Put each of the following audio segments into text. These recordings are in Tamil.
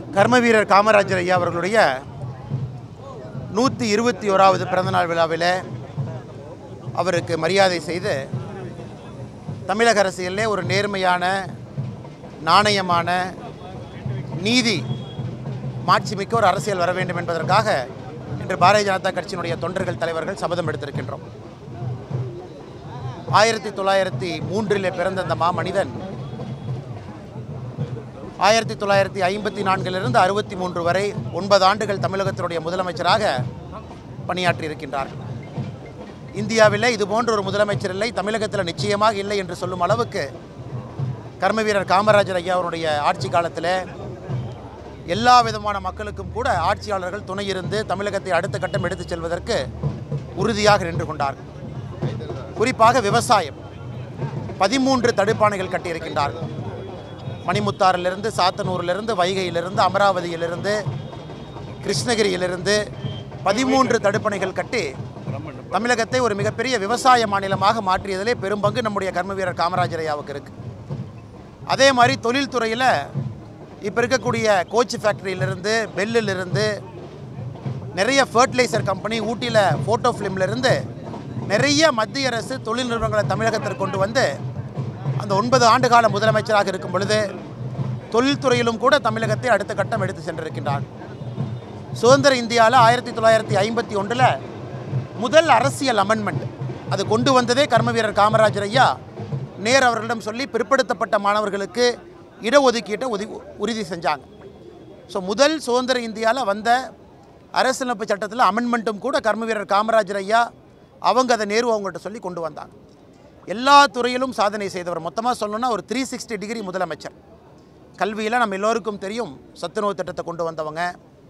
கர்மவீரர் காமராஜர் ஐயா அவர்களுடைய நூற்றி இருபத்தி ஓராவது பிறந்தநாள் விழாவில் அவருக்கு மரியாதை செய்து தமிழக அரசியலிலே ஒரு நேர்மையான நாணயமான நீதி மாட்சிமிக்க ஒரு அரசியல் வர வேண்டும் என்பதற்காக இன்று பாரதிய ஜனதா கட்சியினுடைய தொண்டர்கள் தலைவர்கள் சபதம் எடுத்திருக்கின்றோம் ஆயிரத்தி தொள்ளாயிரத்தி மூன்றிலே பிறந்த அந்த மாமனிதன் ஆயிரத்தி தொள்ளாயிரத்தி ஐம்பத்தி நான்கிலிருந்து அறுபத்தி மூன்று வரை ஒன்பது ஆண்டுகள் தமிழகத்தினுடைய முதலமைச்சராக பணியாற்றி இருக்கின்றார்கள் இந்தியாவில் இது போன்ற ஒரு முதலமைச்சர் இல்லை தமிழகத்தில் நிச்சயமாக இல்லை என்று சொல்லும் அளவுக்கு கர்மவீரர் காமராஜர் ஐயா அவருடைய ஆட்சி காலத்தில் எல்லா விதமான மக்களுக்கும் கூட ஆட்சியாளர்கள் துணை இருந்து தமிழகத்தை அடுத்த கட்டம் எடுத்துச் செல்வதற்கு உறுதியாக நின்று கொண்டார்கள் குறிப்பாக விவசாயம் பதிமூன்று தடுப்பாணைகள் கட்டியிருக்கின்றார்கள் மணிமுத்தாறிலிருந்து சாத்தனூரிலிருந்து வைகையிலிருந்து அமராவதியிலிருந்து கிருஷ்ணகிரியிலிருந்து பதிமூன்று தடுப்பணைகள் கட்டி தமிழகத்தை ஒரு மிகப்பெரிய விவசாய மாநிலமாக மாற்றியதிலே பெரும்பங்கு நம்முடைய கர்மவீரர் காமராஜர் ஐயாவுக்கு இருக்குது அதே மாதிரி தொழில்துறையில் இப்போ இருக்கக்கூடிய கோச் ஃபேக்ட்ரியிலிருந்து பெல்லிலிருந்து நிறைய ஃபர்டிலைசர் கம்பெனி ஊட்டியில் ஃபோட்டோ ஃபிலிம்லேருந்து நிறைய மத்திய அரசு தொழில் நிறுவனங்களை தமிழகத்திற்கு கொண்டு வந்து அந்த ஒன்பது ஆண்டுகால முதலமைச்சராக இருக்கும் பொழுது தொழில்துறையிலும் கூட தமிழகத்தை அடுத்த கட்டம் எடுத்து சென்றிருக்கின்றார் சுதந்திர இந்தியாவில் ஆயிரத்தி தொள்ளாயிரத்தி ஐம்பத்தி ஒன்றில் முதல் அரசியல் அமெண்ட்மெண்ட் அது கொண்டு வந்ததே கர்மவீரர் காமராஜர் ஐயா நேர் அவர்களிடம் சொல்லி பிற்படுத்தப்பட்ட மாணவர்களுக்கு இடஒதுக்கீட்டை உதி உறுதி செஞ்சாங்க ஸோ முதல் சுதந்திர இந்தியாவில் வந்த அரசியலமைப்பு சட்டத்தில் அமெண்ட்மெண்ட்டும் கூட கர்மவீரர் காமராஜர் ஐயா அவங்க அதை நேரு அவங்கள்ட்ட சொல்லி கொண்டு வந்தாங்க எல்லா துறையிலும் சாதனை செய்தவர் மொத்தமாக சொல்லணும்னா ஒரு த்ரீ சிக்ஸ்டி டிகிரி முதலமைச்சர் கல்வியில் நம்ம எல்லோருக்கும் தெரியும் சத்துணவு திட்டத்தை கொண்டு வந்தவங்க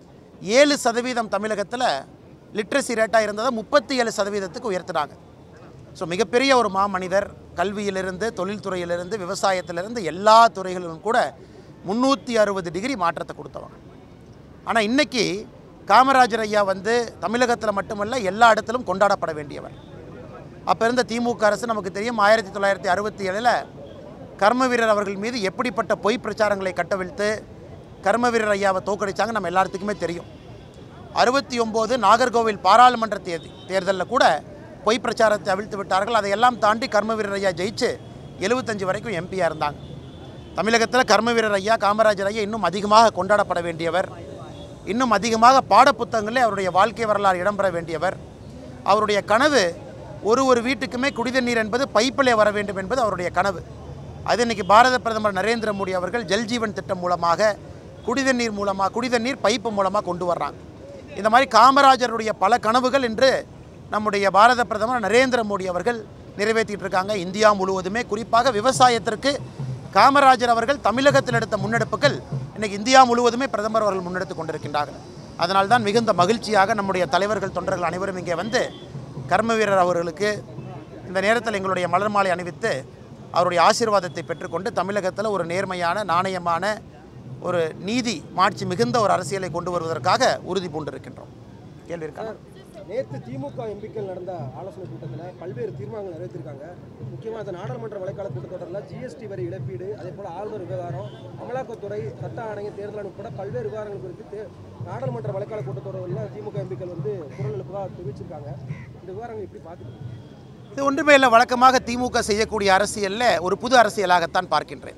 ஏழு சதவீதம் தமிழகத்தில் லிட்ரஸி ரேட்டாக இருந்ததை முப்பத்தி ஏழு சதவீதத்துக்கு உயர்த்தினாங்க ஸோ மிகப்பெரிய ஒரு மாமனிதர் கல்வியிலிருந்து தொழில்துறையிலிருந்து விவசாயத்திலிருந்து எல்லா துறைகளிலும் கூட முந்நூற்றி அறுபது டிகிரி மாற்றத்தை கொடுத்தவங்க ஆனால் இன்னைக்கு காமராஜர் ஐயா வந்து தமிழகத்தில் மட்டுமல்ல எல்லா இடத்திலும் கொண்டாடப்பட வேண்டியவர் அப்போ இருந்த திமுக அரசு நமக்கு தெரியும் ஆயிரத்தி தொள்ளாயிரத்தி அறுபத்தி ஏழில் கர்மவீரர் அவர்கள் மீது எப்படிப்பட்ட பொய் பிரச்சாரங்களை கட்டவிழ்த்து கர்மவீரர் ஐயாவை தோக்கடிச்சாங்க நம்ம எல்லாத்துக்குமே தெரியும் அறுபத்தி ஒம்போது நாகர்கோவில் பாராளுமன்ற தேதி தேர்தலில் கூட பொய் பிரச்சாரத்தை அவிழ்த்து விட்டார்கள் அதையெல்லாம் தாண்டி கர்மவீரர் ஐயா ஜெயிச்சு எழுபத்தஞ்சு வரைக்கும் எம்பியாக இருந்தாங்க தமிழகத்தில் கர்மவீரர் ஐயா காமராஜர் ஐயா இன்னும் அதிகமாக கொண்டாடப்பட வேண்டியவர் இன்னும் அதிகமாக பாடப்புத்தகங்களில் அவருடைய வாழ்க்கை வரலாறு இடம்பெற வேண்டியவர் அவருடைய கனவு ஒரு ஒரு வீட்டுக்குமே குடிதண்ணீர் என்பது பைப்பிலே வர வேண்டும் என்பது அவருடைய கனவு அது இன்னைக்கு பாரத பிரதமர் நரேந்திர மோடி அவர்கள் ஜல்ஜீவன் திட்டம் மூலமாக குடிதண்ணீர் மூலமாக குடிதண்ணீர் பைப்பு மூலமாக கொண்டு வர்றாங்க இந்த மாதிரி காமராஜருடைய பல கனவுகள் இன்று நம்முடைய பாரத பிரதமர் நரேந்திர மோடி அவர்கள் நிறைவேற்றிட்டு இருக்காங்க இந்தியா முழுவதுமே குறிப்பாக விவசாயத்திற்கு காமராஜர் அவர்கள் தமிழகத்தில் எடுத்த முன்னெடுப்புகள் இன்னைக்கு இந்தியா முழுவதுமே பிரதமர் அவர்கள் முன்னெடுத்து கொண்டிருக்கின்றார்கள் அதனால்தான் மிகுந்த மகிழ்ச்சியாக நம்முடைய தலைவர்கள் தொண்டர்கள் அனைவரும் இங்கே வந்து கர்ம வீரர் அவர்களுக்கு இந்த நேரத்தில் எங்களுடைய மலர் மாலை அணிவித்து அவருடைய ஆசீர்வாதத்தை பெற்றுக்கொண்டு தமிழகத்தில் ஒரு நேர்மையான நாணயமான ஒரு நீதி மாட்சி மிகுந்த ஒரு அரசியலை கொண்டு வருவதற்காக உறுதி பூண்டிருக்கின்றோம் கேள்வி இருக்கா நேற்று திமுக எம்பிக்கள் நடந்த ஆலோசனை கூட்டத்தில் பல்வேறு தீர்மானங்கள் நிறைவேற்றிருக்காங்க முக்கியமாக அந்த நாடாளுமன்ற மழைக்கால கூட்டத்தொடரில் ஜிஎஸ்டி வரி இழப்பீடு அதே போல் ஆளுநர் விவகாரம் அமலாக்கத்துறை சட்ட ஆணைய தேர்தல் உட்பட பல்வேறு விவகாரங்கள் குறித்து தே- நாடாளுமன்ற மழைக்கால கூட்டத்தொடரில் திமுக எம்பிக்கள் வந்து குரல் எழுப்பதாக தெரிவிச்சிருக்காங்க இந்த விவகாரங்கள் எப்படி பார்க்குறீங்க இது ஒன்றுமே இல்லை வழக்கமாக திமுக செய்யக்கூடிய அரசியலில் ஒரு புது அரசியலாகத்தான் பார்க்கின்றேன்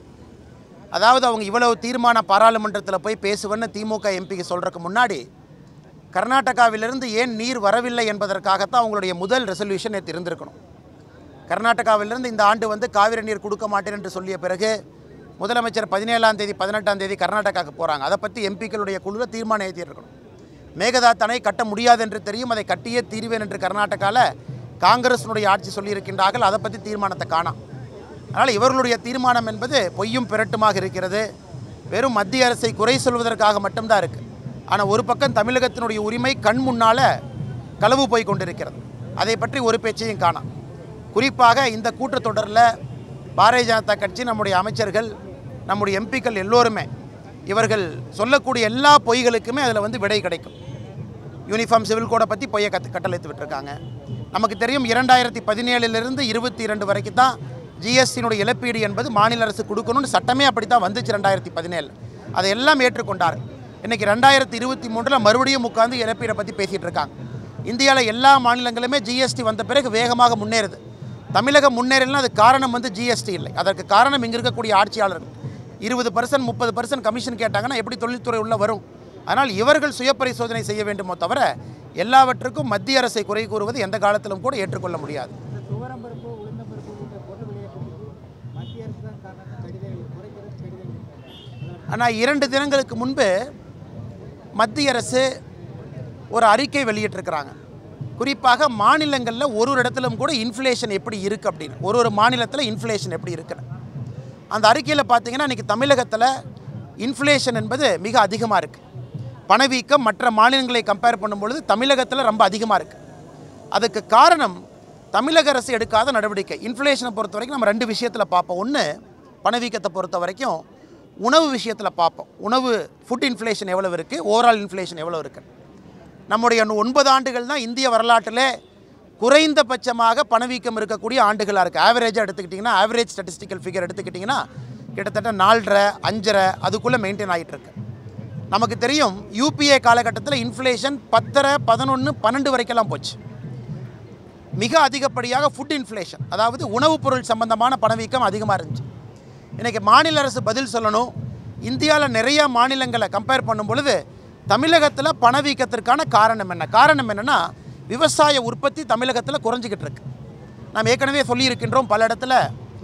அதாவது அவங்க இவ்வளவு தீர்மான பாராளுமன்றத்தில் போய் பேசுவேன்னு திமுக எம்பிக்கு சொல்கிறதுக்கு முன்னாடி கர்நாடகாவிலிருந்து ஏன் நீர் வரவில்லை என்பதற்காகத்தான் அவங்களுடைய முதல் ரெசல்யூஷன் நேற்று இருந்திருக்கணும் கர்நாடகாவிலிருந்து இந்த ஆண்டு வந்து காவிரி நீர் கொடுக்க மாட்டேன் என்று சொல்லிய பிறகு முதலமைச்சர் பதினேழாம் தேதி பதினெட்டாம் தேதி கர்நாடகாவுக்கு போகிறாங்க அதை பற்றி எம்பிக்களுடைய குழுவில் தீர்மானம் ஏற்றிருக்கணும் மேகதாத் அணை கட்ட முடியாது என்று தெரியும் அதை கட்டியே தீர்வேன் என்று கர்நாடகாவில் காங்கிரஸினுடைய ஆட்சி சொல்லியிருக்கின்றார்கள் அதை பற்றி தீர்மானத்தை காணாம் அதனால் இவர்களுடைய தீர்மானம் என்பது பொய்யும் பிறட்டுமாக இருக்கிறது வெறும் மத்திய அரசை குறை சொல்வதற்காக மட்டும்தான் இருக்குது ஆனால் ஒரு பக்கம் தமிழகத்தினுடைய உரிமை கண் முன்னால் களவு போய் கொண்டிருக்கிறது அதை பற்றி ஒரு பேச்சையும் காணாம் குறிப்பாக இந்த கூட்டத்தொடரில் பாரதிய ஜனதா கட்சி நம்முடைய அமைச்சர்கள் நம்முடைய எம்பிக்கள் எல்லோருமே இவர்கள் சொல்லக்கூடிய எல்லா பொய்களுக்குமே அதில் வந்து விடை கிடைக்கும் யூனிஃபார்ம் சிவில் கோடை பற்றி பொய்யை கத்து கட்டளைத்து விட்டுருக்காங்க நமக்கு தெரியும் இரண்டாயிரத்தி பதினேழுலேருந்து இருபத்தி இரண்டு வரைக்கும் தான் ஜிஎஸ்டியினுடைய இழப்பீடு என்பது மாநில அரசு கொடுக்கணும்னு சட்டமே அப்படி தான் வந்துச்சு ரெண்டாயிரத்தி பதினேழு அதை எல்லாம் ஏற்றுக்கொண்டார் இன்றைக்கி ரெண்டாயிரத்தி இருபத்தி மூன்றில் மறுபடியும் உட்காந்து இழப்பீடை பற்றி பேசிகிட்டு இருக்காங்க இந்தியாவில் எல்லா மாநிலங்களுமே ஜிஎஸ்டி வந்த பிறகு வேகமாக முன்னேறுது தமிழகம் முன்னேறலைன்னா அது காரணம் வந்து ஜிஎஸ்டி இல்லை அதற்கு காரணம் இங்கே இருக்கக்கூடிய ஆட்சியாளர்கள் இருபது பர்சன்ட் முப்பது பர்சன்ட் கமிஷன் கேட்டாங்கன்னா எப்படி தொழில்துறை உள்ள வரும் அதனால் இவர்கள் சுய பரிசோதனை செய்ய வேண்டுமோ தவிர எல்லாவற்றுக்கும் மத்திய அரசை குறை கூறுவது எந்த காலத்திலும் கூட ஏற்றுக்கொள்ள முடியாது இந்த துவரம் பருப்பு உளுந்தம் பருப்பு உள்ளிட்ட பொருள் விலையேற்றத்துக்கு மத்திய அரசு தான் காரணம் கடிதங்கள் குறைக்கிறது கடிதங்கள் ஆனால் இரண்டு தினங்களுக்கு முன்பு மத்திய அரசு ஒரு அறிக்கை வெளியிட்டிருக்கிறாங்க குறிப்பாக மாநிலங்களில் ஒரு ஒரு இடத்துலும் கூட இன்ஃப்ளேஷன் எப்படி இருக்குது அப்படின்னு ஒரு ஒரு மாநிலத்தில் இன்ஃப்ளேஷன் எப்படி இருக்குன்னு அந்த அறிக்கையில் பார்த்தீங்கன்னா இன்றைக்கி தமிழகத்தில் இன்ஃப்ளேஷன் என்பது மிக அதிகமாக இருக்குது பணவீக்கம் மற்ற மாநிலங்களை கம்பேர் பண்ணும்பொழுது தமிழகத்தில் ரொம்ப அதிகமாக இருக்குது அதுக்கு காரணம் தமிழக அரசு எடுக்காத நடவடிக்கை இன்ஃப்ளேஷனை பொறுத்த வரைக்கும் நம்ம ரெண்டு விஷயத்தில் பார்ப்போம் ஒன்று பணவீக்கத்தை பொறுத்த வரைக்கும் உணவு விஷயத்தில் பார்ப்போம் உணவு ஃபுட் இன்ஃப்ளேஷன் எவ்வளோ இருக்குது ஓவரால் இன்ஃப்ளேஷன் எவ்வளோ இருக்குது நம்முடைய இன்னும் ஒன்பது ஆண்டுகள் தான் இந்திய வரலாற்றிலே குறைந்தபட்சமாக பணவீக்கம் இருக்கக்கூடிய ஆண்டுகளாக இருக்குது ஆவரேஜாக எடுத்துக்கிட்டிங்கன்னா ஆவரேஜ் ஸ்டாட்டிஸ்டிக்கல் ஃபிகர் எடுத்துக்கிட்டிங்கன்னா கிட்டத்தட்ட நாலரை அஞ்சரை அதுக்குள்ளே மெயின்டைன் ஆகிட்டு இருக்கு நமக்கு தெரியும் யூபிஏ காலகட்டத்தில் இன்ஃப்ளேஷன் பத்தரை பதினொன்று பன்னெண்டு வரைக்கெல்லாம் போச்சு மிக அதிகப்படியாக ஃபுட் இன்ஃப்ளேஷன் அதாவது உணவுப் பொருள் சம்பந்தமான பணவீக்கம் அதிகமாக இருந்துச்சு இன்றைக்கி மாநில அரசு பதில் சொல்லணும் இந்தியாவில் நிறைய மாநிலங்களை கம்பேர் பண்ணும் பொழுது தமிழகத்தில் பணவீக்கத்திற்கான காரணம் என்ன காரணம் என்னென்னா விவசாய உற்பத்தி தமிழகத்தில் குறைஞ்சிக்கிட்டு இருக்கு நாம் ஏற்கனவே சொல்லியிருக்கின்றோம் பல இடத்துல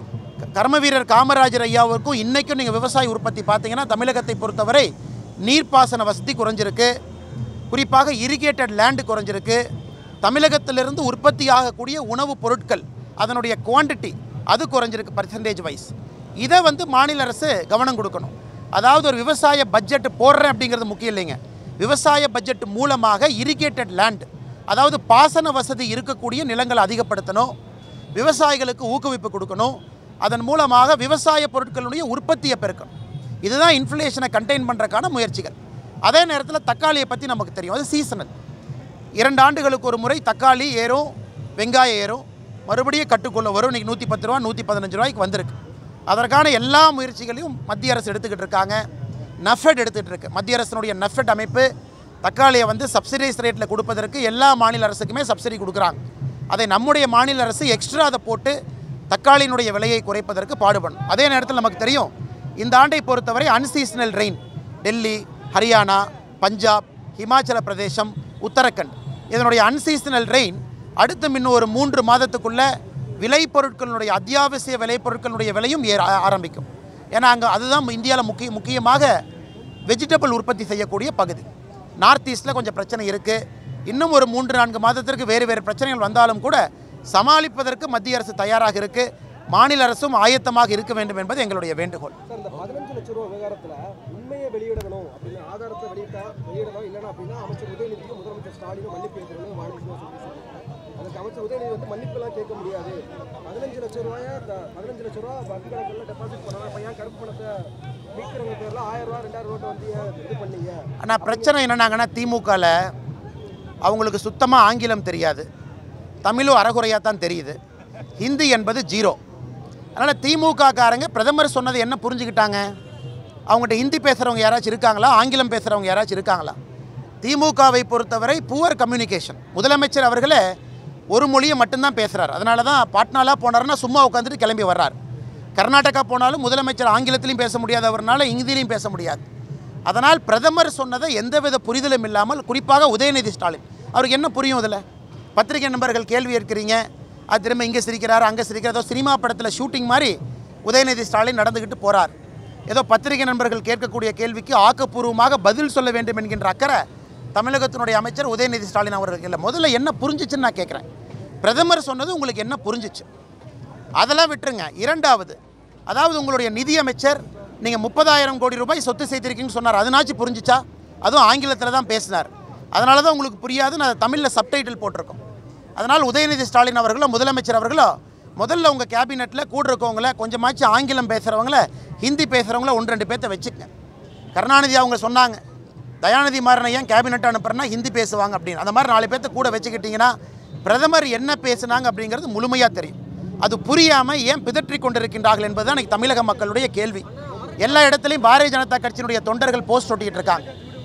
க- கர்ம வீரர் காமராஜர் ஐயாவுக்கும் இன்றைக்கும் நீங்கள் விவசாய உற்பத்தி பார்த்தீங்கன்னா தமிழகத்தை பொறுத்தவரை நீர்ப்பாசன வசதி குறைஞ்சிருக்கு குறிப்பாக இரிகேட்டட் லேண்டு குறைஞ்சிருக்கு தமிழகத்திலிருந்து உற்பத்தி ஆகக்கூடிய உணவுப் பொருட்கள் அதனுடைய குவாண்டிட்டி அது குறைஞ்சிருக்கு பர்சன்டேஜ் வைஸ் இதை வந்து மாநில அரசு கவனம் கொடுக்கணும் அதாவது ஒரு விவசாய பட்ஜெட் போடுறேன் அப்படிங்கிறது முக்கியம் இல்லைங்க விவசாய பட்ஜெட் மூலமாக இரிகேட்டட் லேண்ட் அதாவது பாசன வசதி இருக்கக்கூடிய நிலங்களை அதிகப்படுத்தணும் விவசாயிகளுக்கு ஊக்குவிப்பு கொடுக்கணும் அதன் மூலமாக விவசாய பொருட்களுடைய உற்பத்தியை பெருக்கணும் இதுதான் இன்ஃப்ளேஷனை கண்டெயின் பண்ணுறக்கான முயற்சிகள் அதே நேரத்தில் தக்காளியை பற்றி நமக்கு தெரியும் அது சீசனல் இரண்டு ஆண்டுகளுக்கு ஒரு முறை தக்காளி ஏறும் வெங்காயம் ஏறும் மறுபடியும் கட்டுக்குள்ளே வரும் இன்றைக்கி நூற்றி பத்து ரூபா நூற்றி பதினஞ்சு ரூபாய்க்கு வந்திருக்கு அதற்கான எல்லா முயற்சிகளையும் மத்திய அரசு எடுத்துக்கிட்டு இருக்காங்க நஃபெட் எடுத்துகிட்டு இருக்கு மத்திய அரசினுடைய நஃபெட் அமைப்பு தக்காளியை வந்து சப்சிடைஸ் ரேட்டில் கொடுப்பதற்கு எல்லா மாநில அரசுக்குமே சப்சிடி கொடுக்குறாங்க அதை நம்முடைய மாநில அரசு எக்ஸ்ட்ரா அதை போட்டு தக்காளியினுடைய விலையை குறைப்பதற்கு பாடுபடும் அதே நேரத்தில் நமக்கு தெரியும் இந்த ஆண்டை பொறுத்தவரை அன்சீசனல் ரெயின் டெல்லி ஹரியானா பஞ்சாப் ஹிமாச்சல பிரதேசம் உத்தரகண்ட் இதனுடைய அன்சீசனல் ரெயின் அடுத்த இன்னும் ஒரு மூன்று மாதத்துக்குள்ள விளைபொருட்களுடைய அத்தியாவசிய விளைபொருட்களுடைய விலையும் ஏற ஆ- ஆரம்பிக்கும் ஏன்னா அங்கே அதுதான் இந்தியாவில் முக்கிய முக்கியமாக வெஜிடபிள் உற்பத்தி செய்யக்கூடிய பகுதி நார்த் ஈஸ்ட்டில் கொஞ்சம் பிரச்சனை இருக்குது இன்னும் ஒரு மூன்று நான்கு மாதத்திற்கு வேறு வேறு பிரச்சனைகள் வந்தாலும் கூட சமாளிப்பதற்கு மத்திய அரசு தயாராக இருக்குது மாநில அரசும் ஆயத்தமாக இருக்க வேண்டும் என்பது எங்களுடைய வேண்டுகோள் சார் இந்த பதினஞ்சு லட்சம் ரூபா விவகாரத்தில் உண்மையை வெளியிடணும் அப்படின்னு ஆதாரத்தை வெளியிட்டா வெளியிடணும் இல்லைன்னா அப்படின்னா அமைச்சர் உதயநிதியும் முதலமைச்சர் ஸ்டாலினும் மன்னிப்பு கேட்கணும் வாணிஜ்யம் சொல்லி சொல்லியிருக்காங்க அதுக்கு அமைச்சர் உதயநிதி வந்து மன்னிப்பெல்லாம் கேட்க முடியாது பதினஞ்சு லட்சம் ரூபாயா இந்த பதினஞ்சு லட்சம் ரூபா வங்கி கணக்கில் டெபாசிட் பண்ணாங்க அப்போ ஏன் கருப்பு பணத்தை மீட்கிறவங்க பேரில் ஆயிரம் ரூபா ரெண்டாயிரம் ரூபா வந்து ஏன் இது பண்ணீங்க ஆனால் பிரச்சனை என்னன்னாங்கன்னா திமுகவில் அவங்களுக்கு சுத்தமாக ஆங்கிலம் தெரியாது தமிழும் அறகுறையாக தான் தெரியுது ஹிந்தி என்பது ஜீரோ அதனால் திமுக காரங்க பிரதமர் சொன்னது என்ன புரிஞ்சுக்கிட்டாங்க அவங்ககிட்ட ஹிந்தி பேசுகிறவங்க யாராச்சும் இருக்காங்களா ஆங்கிலம் பேசுகிறவங்க யாராச்சும் இருக்காங்களா திமுகவை பொறுத்தவரை புவர் கம்யூனிகேஷன் முதலமைச்சர் அவர்களே ஒரு மொழியை மட்டும்தான் பேசுகிறார் அதனால தான் பாட்னாலாம் போனாருன்னா சும்மா உட்காந்துட்டு கிளம்பி வர்றார் கர்நாடகா போனாலும் முதலமைச்சர் ஆங்கிலத்திலையும் பேச முடியாதவர்னால ஹிந்திலையும் பேச முடியாது அதனால் பிரதமர் சொன்னதை எந்தவித புரிதலும் இல்லாமல் குறிப்பாக உதயநிதி ஸ்டாலின் அவருக்கு என்ன புரியும் இதில் பத்திரிகை நண்பர்கள் கேள்வி கேட்குறீங்க அது திரும்ப இங்கே சிரிக்கிறார் அங்கே சிரிக்கிறார் ஏதோ சினிமா படத்தில் ஷூட்டிங் மாதிரி உதயநிதி ஸ்டாலின் நடந்துக்கிட்டு போகிறார் ஏதோ பத்திரிகை நண்பர்கள் கேட்கக்கூடிய கேள்விக்கு ஆக்கப்பூர்வமாக பதில் சொல்ல வேண்டும் என்கின்ற அக்கறை தமிழகத்தினுடைய அமைச்சர் உதயநிதி ஸ்டாலின் அவர்களுக்கு இல்லை முதல்ல என்ன புரிஞ்சிச்சுன்னு நான் கேட்குறேன் பிரதமர் சொன்னது உங்களுக்கு என்ன புரிஞ்சிச்சு அதெல்லாம் விட்டுருங்க இரண்டாவது அதாவது உங்களுடைய நிதியமைச்சர் நீங்கள் முப்பதாயிரம் கோடி ரூபாய் சொத்து சேர்த்திருக்கீங்கன்னு சொன்னார் அதனாச்சும் புரிஞ்சிச்சா அதுவும் ஆங்கிலத்தில் தான் பேசினார் அதனால தான் உங்களுக்கு புரியாது நான் தமிழில் சப்டைட்டில் போட்டிருக்கோம் அதனால் உதயநிதி ஸ்டாலின் அவர்களோ முதலமைச்சர் அவர்களோ முதல்ல உங்கள் கேபினெட்டில் கூட இருக்கவங்கள கொஞ்சமாச்சும் ஆங்கிலம் பேசுகிறவங்கள ஹிந்தி பேசுகிறவங்கள ஒன்று ரெண்டு பேர்த்த வச்சுக்கங்க கருணாநிதி அவங்க சொன்னாங்க தயாநிதி மாறனை ஏன் கேபினெட் அனுப்புறேன்னா ஹிந்தி பேசுவாங்க அப்படின்னு அந்த மாதிரி நாலு பேர்த்த கூட வச்சுக்கிட்டிங்கன்னா பிரதமர் என்ன பேசுனாங்க அப்படிங்கிறது முழுமையாக தெரியும் அது புரியாமல் ஏன் பிதற்றிக் கொண்டிருக்கின்றார்கள் என்பதுதான் இன்னைக்கு தமிழக மக்களுடைய கேள்வி எல்லா இடத்துலையும் பாரதிய ஜனதா கட்சியினுடைய தொண்டர்கள் போஸ்ட் ஒட்டிக்கிட்டு இருக்காங்க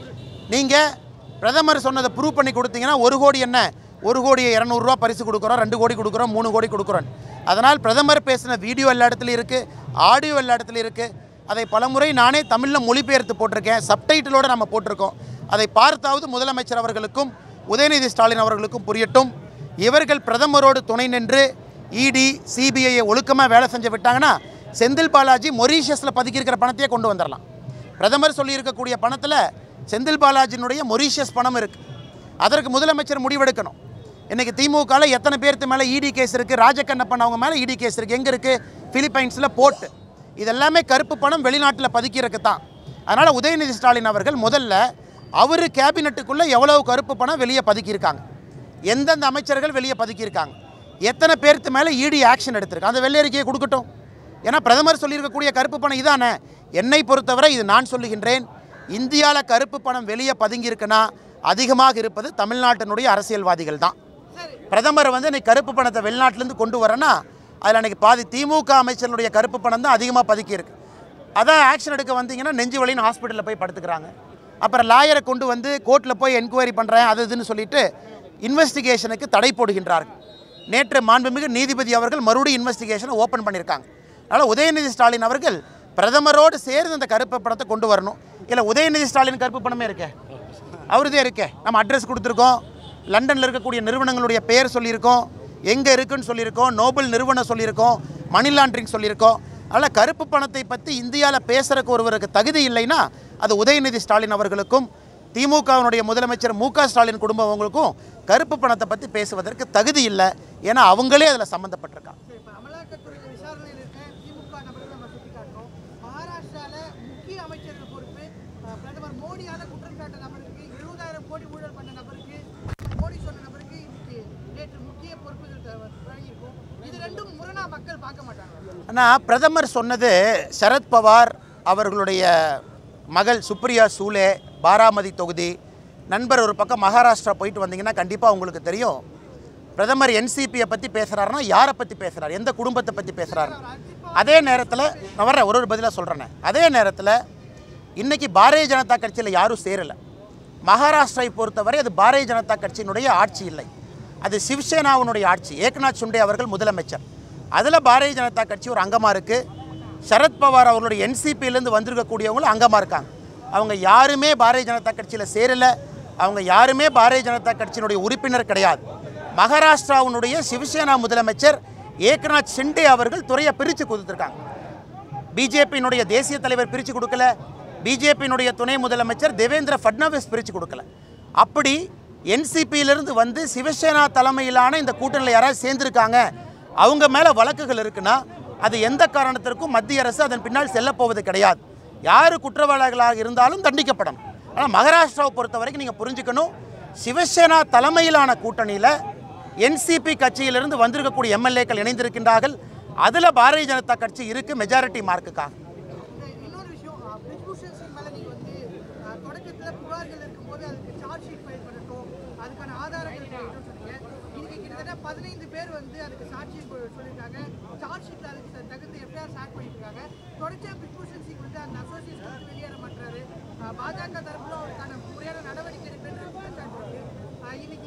நீங்கள் பிரதமர் சொன்னதை ப்ரூவ் பண்ணி கொடுத்தீங்கன்னா ஒரு கோடி என்ன ஒரு கோடி இரநூறுவா பரிசு கொடுக்குறோம் ரெண்டு கோடி கொடுக்குறோம் மூணு கோடி கொடுக்குறோம் அதனால் பிரதமர் பேசின வீடியோ எல்லா இடத்துலையும் இருக்குது ஆடியோ எல்லா இடத்துலையும் இருக்குது அதை பலமுறை நானே தமிழில் மொழிபெயர்த்து போட்டிருக்கேன் சப்டைட்டிலோடு நம்ம போட்டிருக்கோம் அதை பார்த்தாவது முதலமைச்சர் அவர்களுக்கும் உதயநிதி ஸ்டாலின் அவர்களுக்கும் புரியட்டும் இவர்கள் பிரதமரோடு துணை நின்று இடி சிபிஐயை ஒழுக்கமாக வேலை செஞ்சு விட்டாங்கன்னா செந்தில் பாலாஜி மொரீஷியஸில் பதுக்கியிருக்கிற பணத்தையே கொண்டு வந்துடலாம் பிரதமர் சொல்லியிருக்கக்கூடிய பணத்தில் செந்தில் பாலாஜியினுடைய மொரீஷியஸ் பணம் இருக்குது அதற்கு முதலமைச்சர் முடிவெடுக்கணும் இன்றைக்கி திமுகவில் எத்தனை பேர்த்து மேலே இடி கேஸ் இருக்குது ராஜகண்ணப்பன் அவங்க மேலே இடி கேஸ் இருக்குது எங்கே இருக்குது பிலிப்பைன்ஸில் போட்டு இதெல்லாமே கருப்பு பணம் வெளிநாட்டில் பதுக்கிறதுக்கு தான் அதனால் உதயநிதி ஸ்டாலின் அவர்கள் முதல்ல அவர் கேபினட்டுக்குள்ளே எவ்வளவு கருப்பு பணம் வெளியே பதுக்கியிருக்காங்க எந்தெந்த அமைச்சர்கள் வெளியே பதுக்கியிருக்காங்க எத்தனை பேர்த்து மேலே இடி ஆக்ஷன் எடுத்திருக்கு அந்த வெள்ளை கொடுக்கட்டும் ஏன்னா பிரதமர் சொல்லியிருக்கக்கூடிய கருப்பு பணம் இதானே என்னை பொறுத்தவரை இது நான் சொல்லுகின்றேன் இந்தியாவில் கருப்பு பணம் வெளியே பதுங்கியிருக்குன்னா அதிகமாக இருப்பது தமிழ்நாட்டினுடைய அரசியல்வாதிகள் தான் பிரதமர் வந்து இன்னைக்கு கருப்பு பணத்தை வெளிநாட்டிலேருந்து கொண்டு வரேன்னா அதில் அன்றைக்கி பாதி திமுக அமைச்சர்களுடைய கருப்பு பணம் தான் அதிகமாக பதுக்கியிருக்கு அதான் ஆக்ஷன் எடுக்க வந்தீங்கன்னா நெஞ்சு வலின்னு ஹாஸ்பிட்டலில் போய் படுத்துக்கிறாங்க அப்புறம் லாயரை கொண்டு வந்து கோர்ட்டில் போய் என்கொயரி பண்ணுறேன் அது இதுன்னு சொல்லிட்டு இன்வெஸ்டிகேஷனுக்கு தடை போடுகின்றார்கள் நேற்று மாண்புமிகு நீதிபதி அவர்கள் மறுபடியும் இன்வெஸ்டிகேஷனை ஓப்பன் பண்ணியிருக்காங்க அதனால் உதயநிதி ஸ்டாலின் அவர்கள் பிரதமரோடு சேர்ந்து இந்த கருப்பு பணத்தை கொண்டு வரணும் இல்லை உதயநிதி ஸ்டாலின் கருப்பு பணமே இருக்கே அவருதே இருக்கே நம்ம அட்ரஸ் கொடுத்துருக்கோம் லண்டனில் இருக்கக்கூடிய நிறுவனங்களுடைய பெயர் சொல்லியிருக்கோம் எங்கே இருக்குன்னு சொல்லியிருக்கோம் நோபல் நிறுவனம் சொல்லியிருக்கோம் மணி லாண்ட்ரிங் சொல்லியிருக்கோம் அதனால் கருப்பு பணத்தை பற்றி இந்தியாவில் பேசுறதுக்கு ஒருவருக்கு தகுதி இல்லைன்னா அது உதயநிதி ஸ்டாலின் அவர்களுக்கும் திமுகவினுடைய முதலமைச்சர் மு க ஸ்டாலின் குடும்பம் அவங்களுக்கும் கருப்பு பணத்தை பற்றி பேசுவதற்கு தகுதி இல்லை ஏன்னா அவங்களே அதில் சம்மந்தப்பட்டிருக்காங்க சரி, இப்ப அமலாக்கத்துறை விசாரணையில் இருக்க திமுக நபர்கள் நம்ம சுட்டிக்காட்டுறோம் மகாராஷ்டிரால முக்கிய அமைச்சர்கள் பொறுப்பு அஹ், பிரதமர் மோடியான குற்றம் சாட்ட நபருக்கு எழுபதாயிரம் கோடி ஊழல் பண்ண நபருக்கு மோடி சொன்ன நபருக்கு இன்னைக்கு நேற்று முக்கிய பொறுப்புகள் த- வழங்கியிருக்கும் இது ரெண்டும் முரணா மக்கள் பார்க்க மாட்டாங்க ஆனால் பிரதமர் சொன்னது சரத்பவார் அவர்களுடைய மகள் சுப்ரியா சூலே பாராமதி தொகுதி நண்பர் ஒரு பக்கம் மகாராஷ்டிரா போயிட்டு வந்தீங்கன்னா கண்டிப்பாக உங்களுக்கு தெரியும் பிரதமர் என்சிபியை பற்றி பேசுகிறாருன்னா யாரை பற்றி பேசுகிறார் எந்த குடும்பத்தை பற்றி பேசுகிறாரு அதே நேரத்தில் நான் வர்றேன் ஒரு ஒரு பதிலாக சொல்கிறேனே அதே நேரத்தில் இன்றைக்கி பாரதிய ஜனதா கட்சியில் யாரும் சேரலை மகாராஷ்டிராவை பொறுத்தவரை அது பாரதிய ஜனதா கட்சியினுடைய ஆட்சி இல்லை அது சிவசேனாவினுடைய ஆட்சி ஏக்நாத் ஷிண்டே அவர்கள் முதலமைச்சர் அதில் பாரதிய ஜனதா கட்சி ஒரு அங்கமாக இருக்குது சரத்பவார் அவர்களுடைய என்சிபியிலேருந்து வந்திருக்கக்கூடியவங்களும் அங்கமாக இருக்காங்க அவங்க யாருமே பாரதிய ஜனதா கட்சியில் சேரலை அவங்க யாருமே பாரதிய ஜனதா கட்சியினுடைய உறுப்பினர் கிடையாது மகாராஷ்டிராவினுடைய சிவசேனா முதலமைச்சர் ஏக்நாத் ஷிண்டே அவர்கள் துறையை பிரித்து கொடுத்துருக்காங்க பிஜேபியினுடைய தேசிய தலைவர் பிரித்து கொடுக்கல பிஜேபியினுடைய துணை முதலமைச்சர் தேவேந்திர ஃபட்னவிஸ் பிரித்து கொடுக்கல அப்படி என்சிபியிலிருந்து வந்து சிவசேனா தலைமையிலான இந்த கூட்டணியில் யாராவது சேர்ந்துருக்காங்க அவங்க மேலே வழக்குகள் இருக்குன்னா அது எந்த காரணத்திற்கும் மத்திய அரசு அதன் பின்னால் செல்லப் போவது கிடையாது யார் குற்றவாளிகளாக இருந்தாலும் தண்டிக்கப்படும் ஆனால் மகாராஷ்டிராவை பொறுத்த வரைக்கும் நீங்கள் புரிஞ்சுக்கணும் சிவசேனா தலைமையிலான கூட்டணியில் என்சிபி கட்சியிலிருந்து வந்திருக்கக்கூடிய எம்எல்ஏக்கள் இணைந்திருக்கின்றார்கள் அதில் பாரதிய ஜனதா கட்சி இருக்குது மெஜாரிட்டி மார்க்குக்காக இந்த இன்னொரு விஷயம் அஹ், பிரிஜ்பூஷன் சிங் மேல நீங்க வந்து அஹ், தொடக்கத்துல புகார்கள் இருக்கும்போது அதுக்கு சார்ஜ் ஷீட் ஃபைல் பண்ணட்டும் அதுக்கான ஆதாரங்கள் கிடைக்கணும்னு சொன்னீங்க இன்னைக்கு கிட்டத்தட்ட பதினைந்து பேர் வந்து அதுக்கு சாட்சி கொ- சொல்லியிருக்காங்க சார்ஜ் ஷீட்ல அதுக்கு த- தகுந்த எஃப்ஐஆர் ஸ்டார்ட் பண்ணியிருக்காங்க தொடர்ச்சியா பிரிஜ்பூஷன் சிங் வந்து அந்த அசோசியேஷன் வந்து வெளியேற மாட்டாரு அஹ், பாஜக தரப்புல அவருக்கான முறையான நடவடிக்கை எடுக்கின்ற குற்றச்சாட்டு இருக்கு அஹ், இன்னைக்கு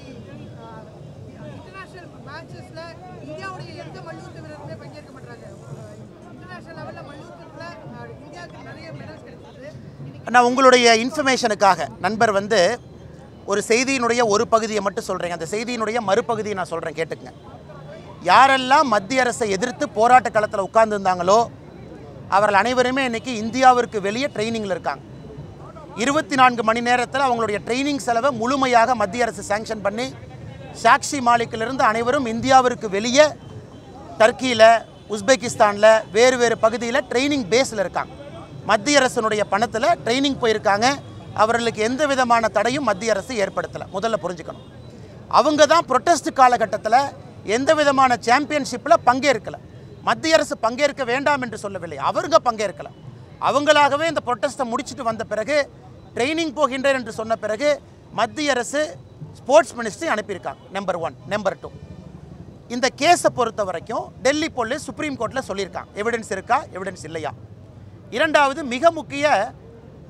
இன்டர்நேஷனல் மேட்சஸ்ல இந்தியாவுடைய எந்த மல்யுத்த வீரருமே பங்கேற்க மாட்டாங்க இன்டர்நேஷனல் லெவல்ல மல்யுத்தத்துல அஹ், இந்தியாவுக்கு நிறைய மெடல்ஸ் கிடைச்சிருக்கு இன்னைக்கு நான் உங்களுடைய இன்ஃபர்மேஷனுக்காக நண்பர் வந்து ஒரு செய்தியினுடைய ஒரு பகுதியை மட்டும் சொல்கிறேங்க அந்த செய்தியினுடைய மறுபகுதியை நான் சொல்கிறேன் கேட்டுக்கங்க யாரெல்லாம் மத்திய அரசை எதிர்த்து போராட்ட களத்தில் உட்கார்ந்துருந்தாங்களோ அவர்கள் அனைவருமே இன்னைக்கு இந்தியாவிற்கு வெளியே ட்ரைனிங்கில் இருக்காங்க இருபத்தி நான்கு மணி நேரத்தில் அவங்களுடைய ட்ரைனிங் செலவை முழுமையாக மத்திய அரசு சேங்ஷன் பண்ணி சாக்ஷி மாலிக்கிலிருந்து அனைவரும் இந்தியாவிற்கு வெளியே டர்க்கியில் உஸ்பெகிஸ்தானில் வேறு வேறு பகுதியில் ட்ரைனிங் பேஸில் இருக்காங்க மத்திய அரசினுடைய பணத்தில் ட்ரைனிங் போயிருக்காங்க அவர்களுக்கு எந்த விதமான தடையும் மத்திய அரசு ஏற்படுத்தலை முதல்ல புரிஞ்சுக்கணும் அவங்க தான் ப்ரொட்டஸ்ட் காலகட்டத்தில் எந்த விதமான சாம்பியன்ஷிப்பில் பங்கேற்கலை மத்திய அரசு பங்கேற்க வேண்டாம் என்று சொல்லவில்லை அவங்க பங்கேற்கலை அவங்களாகவே இந்த ப்ரொட்டஸ்ட்டை முடிச்சுட்டு வந்த பிறகு ட்ரைனிங் போகின்றேன் என்று சொன்ன பிறகு மத்திய அரசு ஸ்போர்ட்ஸ் மினிஸ்ட்ரி அனுப்பியிருக்காங்க நம்பர் ஒன் நம்பர் டூ இந்த கேஸை பொறுத்த வரைக்கும் டெல்லி போலீஸ் சுப்ரீம் கோர்ட்டில் சொல்லியிருக்காங்க எவிடன்ஸ் இருக்கா எவிடன்ஸ் இல்லையா இரண்டாவது மிக முக்கிய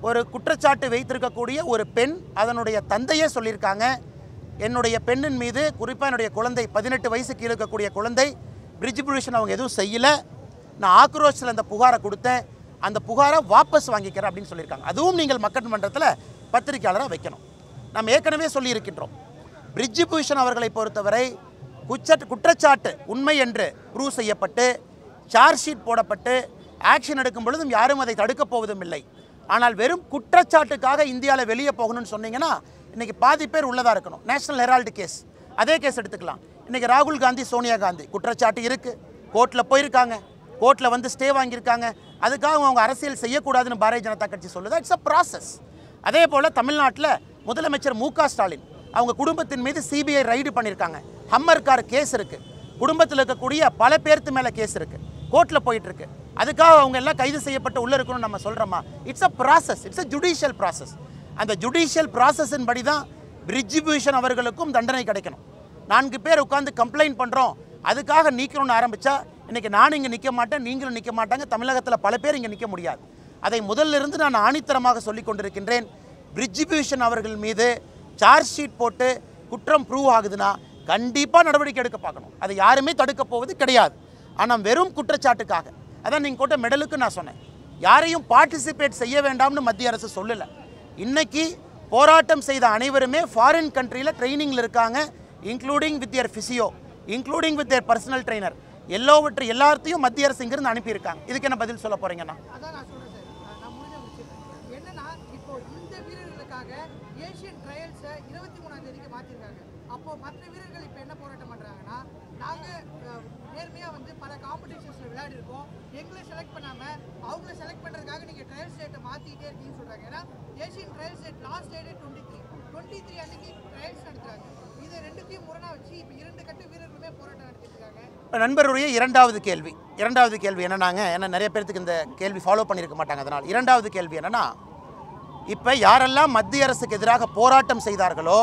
ஒரு குற்றச்சாட்டு வைத்திருக்கக்கூடிய ஒரு பெண் அதனுடைய தந்தையே சொல்லியிருக்காங்க என்னுடைய பெண்ணின் மீது குறிப்பாக என்னுடைய குழந்தை பதினெட்டு வயசு கீழே இருக்கக்கூடிய குழந்தை பிரிஜிபியூஷன் அவங்க எதுவும் செய்யலை நான் ஆக்ரோஷத்தில் அந்த புகாரை கொடுத்தேன் அந்த புகாரை வாபஸ் வாங்கிக்கிறேன் அப்படின்னு சொல்லியிருக்காங்க அதுவும் நீங்கள் மக்கள் மன்றத்தில் பத்திரிக்கையாளராக வைக்கணும் நாம் ஏற்கனவே சொல்லியிருக்கின்றோம் பிரிஜிபூஷன் அவர்களை பொறுத்தவரை குச்ச குற்றச்சாட்டு உண்மை என்று ப்ரூவ் செய்யப்பட்டு சார்ஜ் ஷீட் போடப்பட்டு ஆக்ஷன் எடுக்கும் பொழுதும் யாரும் அதை தடுக்கப் போவதும் இல்லை ஆனால் வெறும் குற்றச்சாட்டுக்காக இந்தியாவில் வெளியே போகணும்னு சொன்னீங்கன்னா இன்னைக்கு பாதி பேர் உள்ளதாக இருக்கணும் நேஷனல் ஹெரால்டு கேஸ் அதே கேஸ் எடுத்துக்கலாம் இன்னைக்கு ராகுல் காந்தி சோனியா காந்தி குற்றச்சாட்டு இருக்குது கோர்ட்டில் போயிருக்காங்க கோர்ட்டில் வந்து ஸ்டே வாங்கியிருக்காங்க அதுக்காக அவங்க அரசியல் செய்யக்கூடாதுன்னு பாரதிய ஜனதா கட்சி சொல்லுது இட்ஸ் அ ப்ராசஸ் அதே போல் தமிழ்நாட்டில் முதலமைச்சர் மு க ஸ்டாலின் அவங்க குடும்பத்தின் மீது சிபிஐ ரைடு பண்ணியிருக்காங்க ஹம்மர் கார் கேஸ் இருக்குது குடும்பத்தில் இருக்கக்கூடிய பல பேர்த்து மேலே கேஸ் இருக்குது கோர்ட்டில் போயிட்டு இருக்கு அதுக்காக அவங்க எல்லாம் கைது செய்யப்பட்டு உள்ளே இருக்கணும்னு நம்ம சொல்கிறோமா it's a process it's a judicial process அந்த ஜுடிஷியல் ப்ராசஸின் படி தான் பிரிஜிபியூஷன் அவர்களுக்கும் தண்டனை கிடைக்கணும் நான்கு பேர் உட்காந்து கம்ப்ளைண்ட் பண்ணுறோம் அதுக்காக நீக்கணும்னு ஆரம்பித்தா இன்றைக்கி நான் இங்கே நிற்க மாட்டேன் நீங்களும் நிற்க மாட்டாங்க தமிழகத்தில் பல பேர் இங்கே நிற்க முடியாது அதை முதல்ல இருந்து நான் ஆணித்தரமாக சொல்லிக் கொண்டிருக்கின்றேன் பிரிஜிபியூஷன் அவர்கள் மீது சார்ஜ் ஷீட் போட்டு குற்றம் ப்ரூவ் ஆகுதுன்னா கண்டிப்பாக நடவடிக்கை எடுக்க பார்க்கணும் அதை யாருமே தடுக்க போவது கிடையாது ஆனால் வெறும் குற்றச்சாட்டுக்காக அதான் நீங்கள் போட்ட மெடலுக்கு நான் சொன்னேன் யாரையும் பார்ட்டிசிபேட் செய்ய வேண்டாம்னு மத்திய அரசு சொல்லலை இன்னைக்கு போராட்டம் செய்த அனைவருமே ஃபாரின் கண்ட்ரியில் ட்ரைனிங்கில் இருக்காங்க including with your physio including with your personal trainer எல்லாவற்றை எல்லாத்தையும் மத்திய அரசு இங்கிருந்து அனுப்பியிருக்காங்க இதுக்கு என்ன பதில் சொல்ல போறீங்கண்ணா அதான் நான் சொல்றேன் சார் நான் முடிஞ்ச முடிச்சிருக்கேன் என்னன்னா இப்போ இந்த வீரர்களுக்காக ஏசியன் ட்ரையல்ஸை இருபத்தி மூணாம் தேதிக்கு மாற்றிருக்காங்க அப்போ மற்ற வீரர்கள் இப்போ என்ன போராட்டம் பண்றாங்கன்னா நாங்க அஹ், நேர்மையா வந்து பல காம்படிஷன்ஸ்ல விளையாடி இருக்கோம் எங்களை செலக்ட் பண்ணாம அவங்கள செலக்ட் பண்றதுக்காக நீங்க ட்ரையல்ஸ் டேட்டை மாத்திட்டே இருக்கீங்கன்னு சொல்றாங்க ஏன்னா ஏசியன் ட்ரையல்ஸ் டேட் லாஸ்ட் டேட்டே டுவெண்ட்டி த்ரீ டுவெண்ட்டி த்ரீ அன்னைக்கு ட்ரையல்ஸ் நடத்துறாங்க இது ரெண்டுத்தையும் முரணா வச்சு இப்போ இரண்டு கட்ட வீரர்களுமே போராட்டம் நடத்திட்டு இருக்காங்க இப்ப நண்பருடைய இரண்டாவது கேள்வி இரண்டாவது கேள்வி என்னன்னாங்க ஏன்னா நிறைய பேர்த்துக்கு இந்த கேள்வி ஃபாலோ பண்ணியிருக்க மாட்டாங்க அதனால் இரண்டாவது கேள்வி என்னன்னா இப்போ யாரெல்லாம் மத்திய அரசுக்கு எதிராக போராட்டம் செய்தார்களோ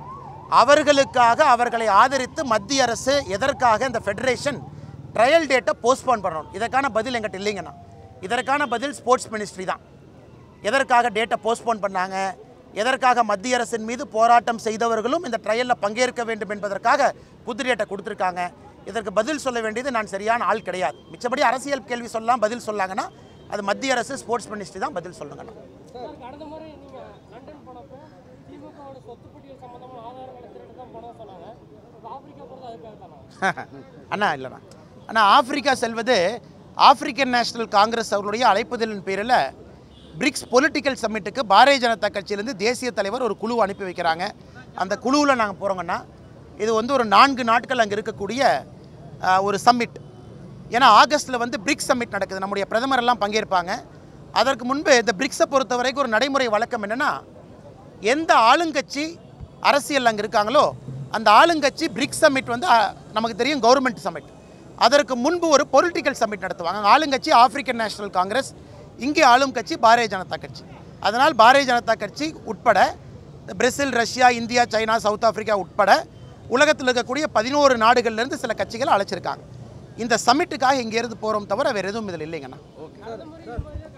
அவர்களுக்காக அவர்களை ஆதரித்து மத்திய அரசு எதற்காக இந்த ஃபெடரேஷன் ட்ரையல் டேட்டை போஸ்ட்போன் பண்ணணும் இதற்கான பதில் எங்கிட்ட இல்லைங்கண்ணா இதற்கான பதில் ஸ்போர்ட்ஸ் மினிஸ்ட்ரி தான் எதற்காக டேட்டை போஸ்ட்போன் பண்ணாங்க எதற்காக மத்திய அரசின் மீது போராட்டம் செய்தவர்களும் இந்த ட்ரையலில் பங்கேற்க வேண்டும் என்பதற்காக புது டேட்டை கொடுத்துருக்காங்க இதற்கு பதில் சொல்ல வேண்டியது நான் சரியான ஆள் கிடையாது மிச்சபடி அரசியல் கேள்வி சொல்லலாம் பதில் சொல்லாங்கன்னா அது மத்திய அரசு ஸ்போர்ட்ஸ் மினிஸ்ட்ரி தான் பதில் சொல்லுங்கண்ணா சார் கடந்த முறை நீங்க லண்டன் போனப்போ திமுகவோட சொத்து பட்டியல் சம்பந்தமான ஆதாரங்களை திருட்டு தான் பணம் சொன்னாங்க இப்ப ஆப்பிரிக்கா போகிறது அதுக்காக தானே அண்ணா இல்லைண்ணா அண்ணா ஆப்பிரிக்கா செல்வது ஆப்பிரிக்கன் நேஷனல் காங்கிரஸ் அவர்களுடைய அழைப்புதலின் பேரில் பிரிக்ஸ் பொலிட்டிக்கல் சம்மிட்டுக்கு பாரதிய ஜனதா கட்சியிலேருந்து தேசிய தலைவர் ஒரு குழு அனுப்பி வைக்கிறாங்க அந்த குழுவில் நாங்கள் போகிறோங்கன்னா இது வந்து ஒரு நான்கு நாட்கள் அங்கே இருக்கக்கூடிய ஆஹ், ஒரு சம்மிட் ஏன்னா ஆகஸ்ட்டில் வந்து பிரிக்ஸ் சம்மிட் நடக்குது நம்முடைய பிரதமர் எல்லாம் பங்கேற்பாங்க அதற்கு முன்பு இந்த பிரிக்ஸை பொறுத்த வரைக்கும் ஒரு நடைமுறை வழக்கம் என்னென்னா எந்த ஆளுங்கட்சி அரசியல் அங்கே இருக்காங்களோ அந்த ஆளுங்கட்சி பிரிக்ஸ் சம்மிட் வந்து அஹ், நமக்கு தெரியும் கவர்மெண்ட் சம்மிட் அதற்கு முன்பு ஒரு பொலிட்டிக்கல் சம்மிட் நடத்துவாங்க அங்க ஆளுங்கட்சி ஆப்பிரிக்கன் நேஷனல் காங்கிரஸ் இங்கே ஆளும் கட்சி பாரதிய ஜனதா கட்சி அதனால் பாரதிய ஜனதா கட்சி உட்பட Brazil Russia India China South Africa உட்பட உலகத்தில் இருக்கக்கூடிய பதினோரு நாடுகள்லேருந்து சில கட்சிகளை அழைச்சிருக்காங்க இந்த சம்மிட்டுக்காக இங்கேருந்து போகிறோம் தவிர வேறு எதுவும் இதில் இல்லைங்கண்ணா கடந்த முறை இது மாதிரி